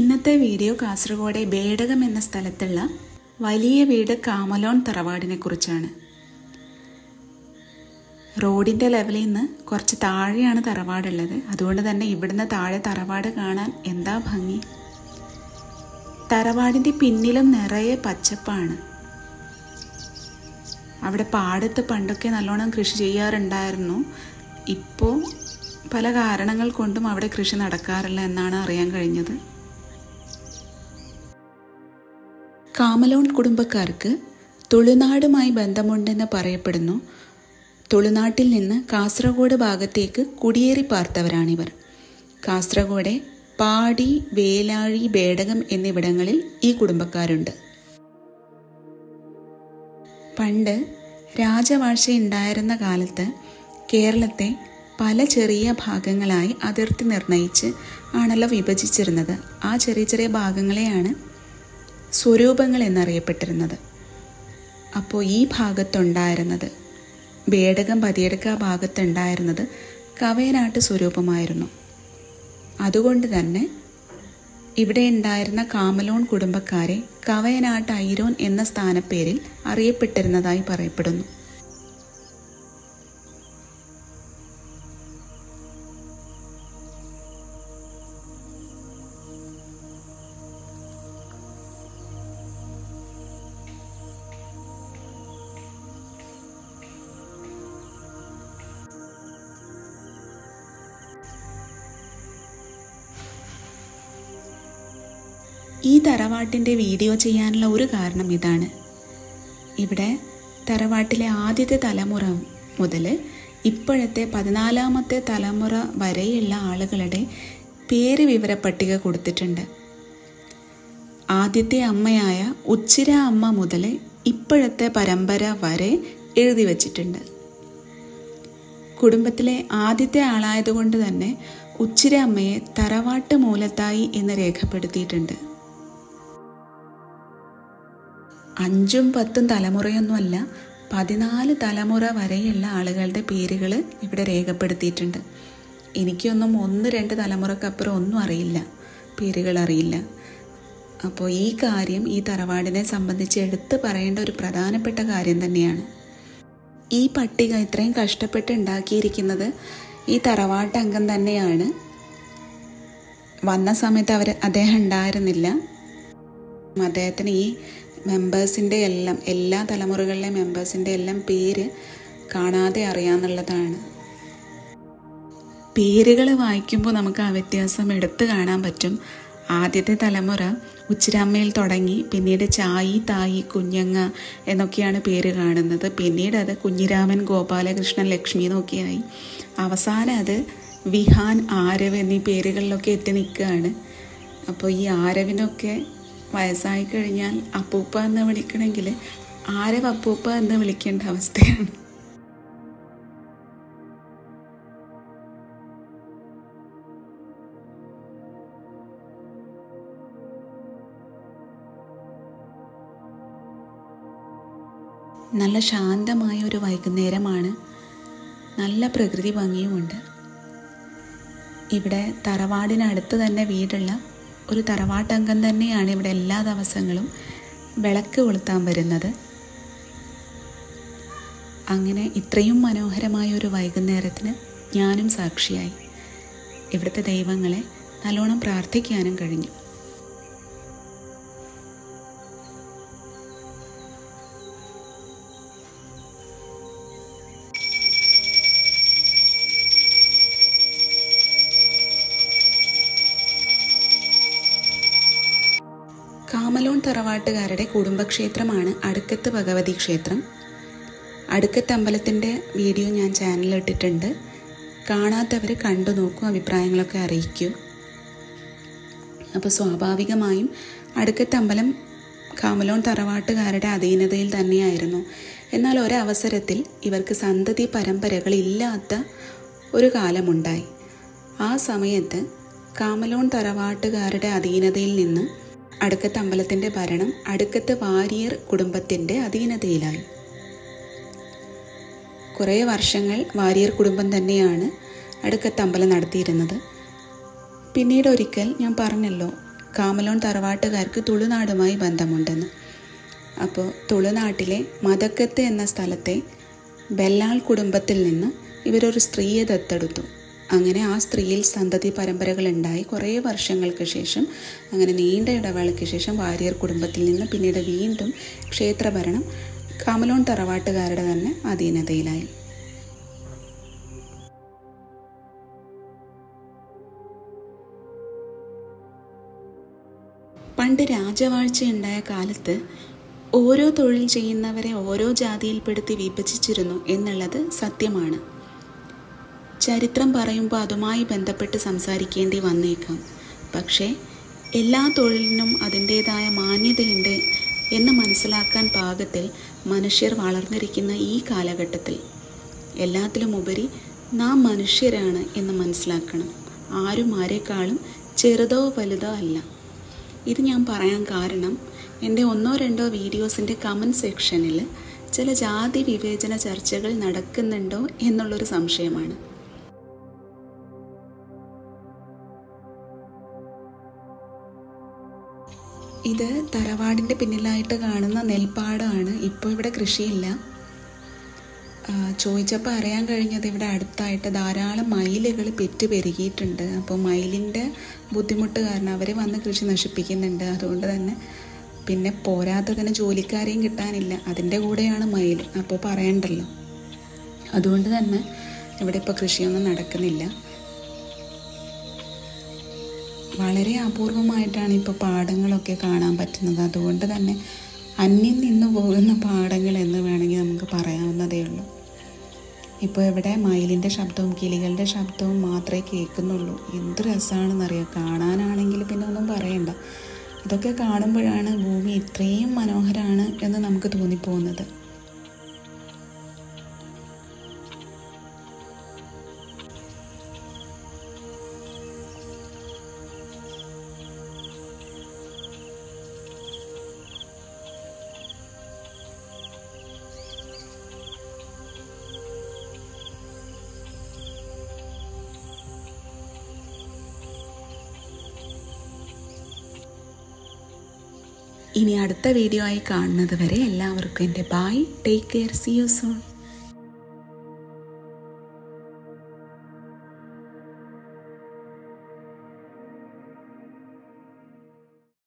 ഇന്നത്തെ വീഡിയോ കാസർഗോഡ് ബേടകം എന്ന സ്ഥലത്തുള്ള വലിയ വീട് കാമലോൺ തറവാടിനെ കുറിച്ചാണ് റോഡിൻ്റെ ലെവലിൽ നിന്ന് കുറച്ച് താഴെയാണ് തറവാടുള്ളത് അതുകൊണ്ട് തന്നെ ഇവിടുന്ന് താഴെ തറവാട് കാണാൻ എന്താ ഭംഗി തറവാടിൻ്റെ പിന്നിലും നിറയെ പച്ചപ്പാണ് അവിടെ പാടത്ത് പണ്ടൊക്കെ നല്ലോണം കൃഷി ചെയ്യാറുണ്ടായിരുന്നു ഇപ്പോൾ പല കാരണങ്ങൾ കൊണ്ടും അവിടെ കൃഷി നടക്കാറില്ല എന്നാണ് അറിയാൻ കഴിഞ്ഞത് കാമലോൺ കുടുംബക്കാർക്ക് തുളുനാടുമായി ബന്ധമുണ്ടെന്ന് പറയപ്പെടുന്നു തുളുനാട്ടിൽ നിന്ന് കാസർഗോഡ് ഭാഗത്തേക്ക് കുടിയേറി പാർത്തവരാണിവർ കാസർഗോഡ് പാടി വേലാഴി ബേടകം എന്നിവിടങ്ങളിൽ ഈ കുടുംബക്കാരുണ്ട് പണ്ട് രാജവാഴ്ച ഉണ്ടായിരുന്ന കാലത്ത് കേരളത്തെ പല ചെറിയ ഭാഗങ്ങളായി അതിർത്തി നിർണയിച്ച് ആണല്ലോ വിഭജിച്ചിരുന്നത് ആ ചെറിയ ചെറിയ ഭാഗങ്ങളെയാണ് സ്വരൂപങ്ങൾ എന്നറിയപ്പെട്ടിരുന്നത് അപ്പോൾ ഈ ഭാഗത്തുണ്ടായിരുന്നത് ബേടകം പതിയെടുക്ക ഭാഗത്തുണ്ടായിരുന്നത് കവയനാട്ട് സ്വരൂപമായിരുന്നു അതുകൊണ്ട് തന്നെ ഇവിടെ ഉണ്ടായിരുന്ന കാമലോൺ കുടുംബക്കാരെ കവയനാട്ട് ഐരോൻ എന്ന സ്ഥാനപ്പേരിൽ അറിയപ്പെട്ടിരുന്നതായി പറയപ്പെടുന്നു ഈ തറവാട്ടിൻ്റെ വീഡിയോ ചെയ്യാനുള്ള ഒരു കാരണം ഇതാണ് ഇവിടെ തറവാട്ടിലെ ആദ്യത്തെ തലമുറ മുതൽ ഇപ്പോഴത്തെ പതിനാലാമത്തെ തലമുറ വരെയുള്ള ആളുകളുടെ പേര് വിവര പട്ടിക കൊടുത്തിട്ടുണ്ട് ആദ്യത്തെ അമ്മയായ ഉച്ചിര അമ്മ മുതൽ ഇപ്പോഴത്തെ പരമ്പര വരെ എഴുതി വച്ചിട്ടുണ്ട് കുടുംബത്തിലെ ആദ്യത്തെ ആളായതുകൊണ്ട് തന്നെ ഉച്ചിര അമ്മയെ തറവാട്ട് മൂലത്തായി എന്ന് രേഖപ്പെടുത്തിയിട്ടുണ്ട് അഞ്ചും പത്തും തലമുറയൊന്നുമല്ല പതിനാല് തലമുറ വരെയുള്ള ആളുകളുടെ പേരുകൾ ഇവിടെ രേഖപ്പെടുത്തിയിട്ടുണ്ട് എനിക്കൊന്നും ഒന്ന് രണ്ട് തലമുറക്കപ്പുറം ഒന്നും അറിയില്ല പേരുകൾ അറിയില്ല അപ്പോൾ ഈ കാര്യം ഈ തറവാടിനെ സംബന്ധിച്ച് എടുത്തു പറയേണ്ട ഒരു പ്രധാനപ്പെട്ട കാര്യം തന്നെയാണ് ഈ പട്ടിക ഇത്രയും കഷ്ടപ്പെട്ട് ഉണ്ടാക്കിയിരിക്കുന്നത് ഈ തറവാട്ട് അംഗം തന്നെയാണ് വന്ന സമയത്ത് അവർ അദ്ദേഹം ഉണ്ടായിരുന്നില്ല അദ്ദേഹത്തിന് ഈ മെമ്പേഴ്സിൻ്റെ എല്ലാം എല്ലാ തലമുറകളിലെ മെമ്പേഴ്സിൻ്റെ എല്ലാം പേര് കാണാതെ അറിയാമെന്നുള്ളതാണ് പേരുകൾ വായിക്കുമ്പോൾ നമുക്ക് ആ വ്യത്യാസം എടുത്തു കാണാൻ പറ്റും ആദ്യത്തെ തലമുറ ഉച്ചിരാമ്മയിൽ തുടങ്ങി പിന്നീട് ചായി തായി കുഞ്ഞങ്ങ എന്നൊക്കെയാണ് പേര് കാണുന്നത് പിന്നീട് അത് കുഞ്ഞിരാമൻ ഗോപാലകൃഷ്ണൻ ലക്ഷ്മി എന്നൊക്കെയായി അവസാനം അത് വിഹാൻ ആരവ് എന്നീ പേരുകളിലൊക്കെ എത്തി നിൽക്കുകയാണ് അപ്പോൾ ഈ ആരവിനൊക്കെ വയസ്സായി കഴിഞ്ഞാൽ അപ്പൂപ്പ എന്ന് വിളിക്കണമെങ്കിൽ ആരവ് അപ്പൂപ്പ എന്ന് വിളിക്കേണ്ട അവസ്ഥയാണ് നല്ല ശാന്തമായ ഒരു വൈകുന്നേരമാണ് നല്ല പ്രകൃതി ഭംഗിയുമുണ്ട് ഇവിടെ തറവാടിനടുത്ത് തന്നെ വീടുള്ള ഒരു തറവാട്ടംഗം തന്നെയാണ് ഇവിടെ എല്ലാ ദിവസങ്ങളും വിളക്ക് കൊളുത്താൻ വരുന്നത് അങ്ങനെ ഇത്രയും മനോഹരമായ ഒരു വൈകുന്നേരത്തിന് ഞാനും സാക്ഷിയായി ഇവിടുത്തെ ദൈവങ്ങളെ നല്ലോണം പ്രാർത്ഥിക്കാനും കഴിഞ്ഞു കാമലോൺ തറവാട്ടുകാരുടെ കുടുംബക്ഷേത്രമാണ് അടുക്കത്ത് ഭഗവതി ക്ഷേത്രം അടുക്കത്ത് അമ്പലത്തിൻ്റെ വീഡിയോ ഞാൻ ചാനലിൽ ഇട്ടിട്ടുണ്ട് കാണാത്തവർ കണ്ടു നോക്കൂ അഭിപ്രായങ്ങളൊക്കെ അറിയിക്കൂ അപ്പോൾ സ്വാഭാവികമായും അടുക്കത്ത് അമ്പലം കാമലോൺ തറവാട്ടുകാരുടെ അധീനതയിൽ തന്നെയായിരുന്നു എന്നാൽ ഒരവസരത്തിൽ ഇവർക്ക് സന്തതി പരമ്പരകൾ ഇല്ലാത്ത ഒരു കാലമുണ്ടായി ആ സമയത്ത് കാമലോൺ തറവാട്ടുകാരുടെ അധീനതയിൽ നിന്ന് അടുക്കത്ത് അമ്പലത്തിൻ്റെ ഭരണം അടുക്കത്ത് വാരിയർ കുടുംബത്തിൻ്റെ അധീനതയിലായി കുറേ വർഷങ്ങൾ വാരിയർ കുടുംബം തന്നെയാണ് അടുക്കത്ത് അമ്പലം നടത്തിയിരുന്നത് പിന്നീട് ഒരിക്കൽ ഞാൻ പറഞ്ഞല്ലോ കാമലോൺ തറവാട്ടുകാർക്ക് തുളുനാടുമായി ബന്ധമുണ്ടെന്ന് അപ്പോൾ തുളുനാട്ടിലെ മതക്കത്ത് എന്ന സ്ഥലത്തെ ബെല്ലാൾ കുടുംബത്തിൽ നിന്ന് ഇവരൊരു സ്ത്രീയെ ദത്തെടുത്തു അങ്ങനെ ആ സ്ത്രീയിൽ സന്തതി പരമ്പരകൾ ഉണ്ടായി കുറേ വർഷങ്ങൾക്ക് ശേഷം അങ്ങനെ നീണ്ട ഇടവേളയ്ക്ക് ശേഷം വാര്യർ കുടുംബത്തിൽ നിന്ന് പിന്നീട് വീണ്ടും ക്ഷേത്രഭരണം കാമലോൺ തറവാട്ടുകാരുടെ തന്നെ അധീനതയിലായി പണ്ട് രാജവാഴ്ചയുണ്ടായ കാലത്ത് ഓരോ തൊഴിൽ ചെയ്യുന്നവരെ ഓരോ ജാതിയിൽപ്പെടുത്തി വിഭജിച്ചിരുന്നു എന്നുള്ളത് സത്യമാണ് ചരിത്രം പറയുമ്പോൾ അതുമായി ബന്ധപ്പെട്ട് സംസാരിക്കേണ്ടി വന്നേക്കാം പക്ഷേ എല്ലാ തൊഴിലിനും അതിൻ്റേതായ മാന്യതയുണ്ട് എന്ന് മനസ്സിലാക്കാൻ പാകത്തിൽ മനുഷ്യർ വളർന്നിരിക്കുന്ന ഈ കാലഘട്ടത്തിൽ എല്ലാത്തിലും ഉപരി നാം മനുഷ്യരാണ് എന്ന് മനസ്സിലാക്കണം ആരും ആരെക്കാളും ചെറുതോ വലുതോ അല്ല ഇത് ഞാൻ പറയാൻ കാരണം എൻ്റെ ഒന്നോ രണ്ടോ വീഡിയോസിൻ്റെ കമൻറ്റ് സെക്ഷനിൽ ചില ജാതി വിവേചന ചർച്ചകൾ നടക്കുന്നുണ്ടോ എന്നുള്ളൊരു സംശയമാണ് ഇത് തറവാടിൻ്റെ പിന്നിലായിട്ട് കാണുന്ന നെൽപ്പാടമാണ് ഇപ്പോൾ ഇവിടെ കൃഷിയില്ല ചോദിച്ചപ്പോൾ അറിയാൻ കഴിഞ്ഞത് ഇവിടെ അടുത്തായിട്ട് ധാരാളം മയിലുകൾ പെറ്റ് പെരുകിയിട്ടുണ്ട് അപ്പോൾ മയിലിൻ്റെ ബുദ്ധിമുട്ട് കാരണം അവർ വന്ന് കൃഷി നശിപ്പിക്കുന്നുണ്ട് അതുകൊണ്ട് തന്നെ പിന്നെ പോരാത്തതിന് ജോലിക്കാരെയും കിട്ടാനില്ല അതിൻ്റെ കൂടെയാണ് മയിൽ അപ്പോൾ പറയണ്ടല്ലോ അതുകൊണ്ട് തന്നെ ഇവിടെ ഇപ്പോൾ കൃഷിയൊന്നും നടക്കുന്നില്ല വളരെ അപൂർവമായിട്ടാണ് ഇപ്പോൾ പാടങ്ങളൊക്കെ കാണാൻ പറ്റുന്നത് അതുകൊണ്ട് തന്നെ അന്യം നിന്നു പോകുന്ന പാടങ്ങൾ എന്ന് വേണമെങ്കിൽ നമുക്ക് പറയാവുന്നതേ ഉള്ളൂ ഇപ്പോൾ ഇവിടെ മയിലിൻ്റെ ശബ്ദവും കിളികളുടെ ശബ്ദവും മാത്രമേ കേൾക്കുന്നുള്ളൂ എന്ത് രസമാണെന്നറിയാം കാണാനാണെങ്കിൽ പിന്നെ ഒന്നും പറയണ്ട ഇതൊക്കെ കാണുമ്പോഴാണ് ഭൂമി ഇത്രയും മനോഹരമാണ് എന്ന് നമുക്ക് തോന്നിപ്പോകുന്നത് ഇനി അടുത്ത വീഡിയോ ആയി കാണുന്നത് വരെ എല്ലാവർക്കും എൻ്റെ bye take care see you zone